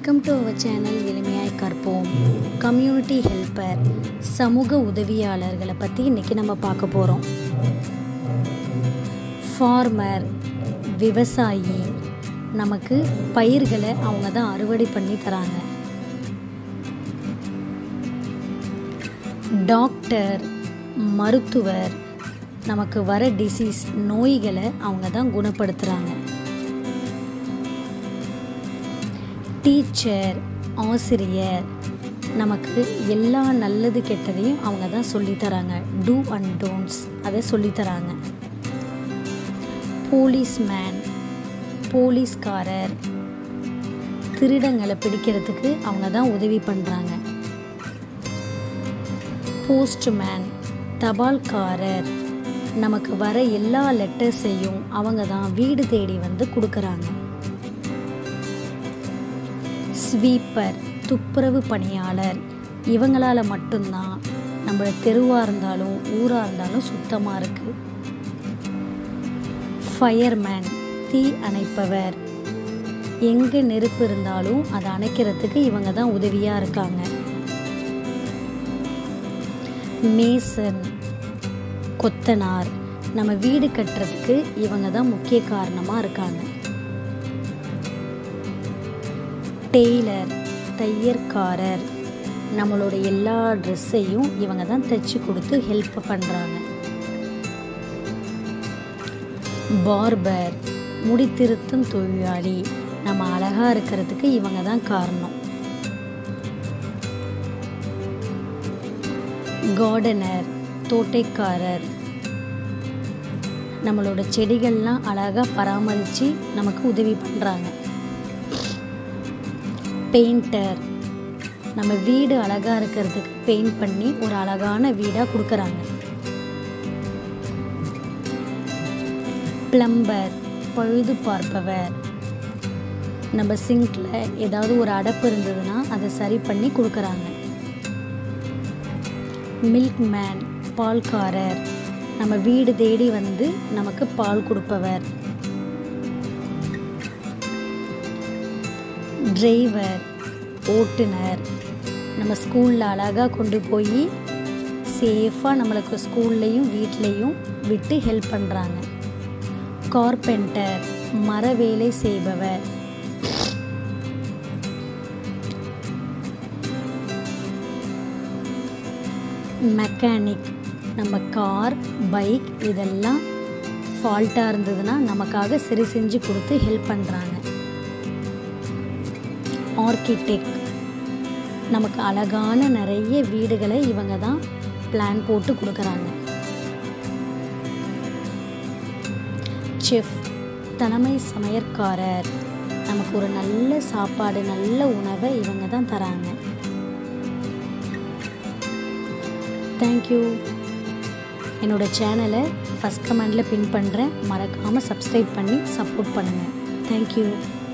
welcome to our channel எளிமையாய் கற்போம் community helper சமூக உதவியாளர்களை பற்றி இன்றைக்கி நம்ம பார்க்க போகிறோம் ஃபார்மர் விவசாயி நமக்கு பயிர்களை அவங்க தான் அறுவடை பண்ணி தராங்க டாக்டர் மருத்துவர் நமக்கு வர டிசீஸ் நோய்களை அவங்க தான் குணப்படுத்துகிறாங்க டீச்சர் ஆசிரியர் நமக்கு எல்லா நல்லது கெட்டதையும் அவங்க தான் சொல்லித்தராங்க டூ அண்ட் டோன்ட்ஸ் அதை சொல்லித்தராங்க போலீஸ்மேன் போலீஸ்காரர் திருடங்களை பிடிக்கிறதுக்கு அவங்க தான் உதவி பண்ணுறாங்க போஸ்ட்மேன் தபால்காரர் நமக்கு வர எல்லா லெட்டர்ஸையும் அவங்க தான் வீடு தேடி வந்து கொடுக்குறாங்க ஸ்வீப்பர் துப்புரவு பணியாளர் இவங்களால் மட்டும்தான் நம்மள தெருவாக இருந்தாலும் ஊராக இருந்தாலும் சுத்தமாக இருக்குது ஃபயர்மேன் தீ அணைப்பவர் எங்கே நெருப்பு இருந்தாலும் அதை அணைக்கிறதுக்கு இவங்க தான் உதவியாக இருக்காங்க மேசன் கொத்தனார் நம்ம வீடு கட்டுறதுக்கு இவங்க தான் முக்கிய காரணமாக இருக்காங்க டெய்லர் தையற்காரர் நம்மளோட எல்லா ட்ரெஸ்ஸையும் இவங்க தான் தைச்சி கொடுத்து ஹெல்ப் பண்ணுறாங்க பார்பர் முடித்திருத்தும் தொழிலாளி நம்ம அழகாக இருக்கிறதுக்கு இவங்க தான் காரணம் கார்டனர் தோட்டைக்காரர் நம்மளோட செடிகள்லாம் அழகாக பராமரித்து நமக்கு உதவி பண்ணுறாங்க பெயிண்டர் நம்ம வீடு அழகாக இருக்கிறதுக்கு பெயிண்ட் பண்ணி ஒரு அழகான வீடாக கொடுக்குறாங்க பிளம்பர் பழுது பார்ப்பவர் நம்ம சிங்கில் ஏதாவது ஒரு அடப்பு இருந்ததுன்னா அதை சரி பண்ணி கொடுக்குறாங்க மில்க் மேன் பால்காரர் நம்ம வீடு தேடி வந்து நமக்கு பால் கொடுப்பவர் டிரைவர் ஓட்டுநர் நம்ம ஸ்கூலில் அழகாக கொண்டு போய் சேஃபாக நம்மளுக்கு ஸ்கூல்லையும் வீட்லேயும் விட்டு ஹெல்ப் பண்ணுறாங்க கார்பெண்டர் மர வேலை செய்பவர் மெக்கானிக் நம்ம கார் பைக் இதெல்லாம் ஃபால்ட்டாக இருந்ததுன்னா நமக்காக சரி செஞ்சு கொடுத்து ஹெல்ப் பண்ணுறாங்க ஆர்கிடெக்ட் நமக்கு அழகான நிறைய வீடுகளை இவங்க தான் பிளான் போட்டு கொடுக்குறாங்க செஃப் தலைமை சமையற்காரர் நமக்கு ஒரு நல்ல சாப்பாடு நல்ல உணவை இவங்க தான் தராங்க தேங்க்யூ என்னோட சேனலை ஃபஸ்ட் கமெண்டில் பின் பண்ணுறேன் மறக்காமல் சப்ஸ்கிரைப் பண்ணி சப்போர்ட் பண்ணுங்கள் தேங்க்யூ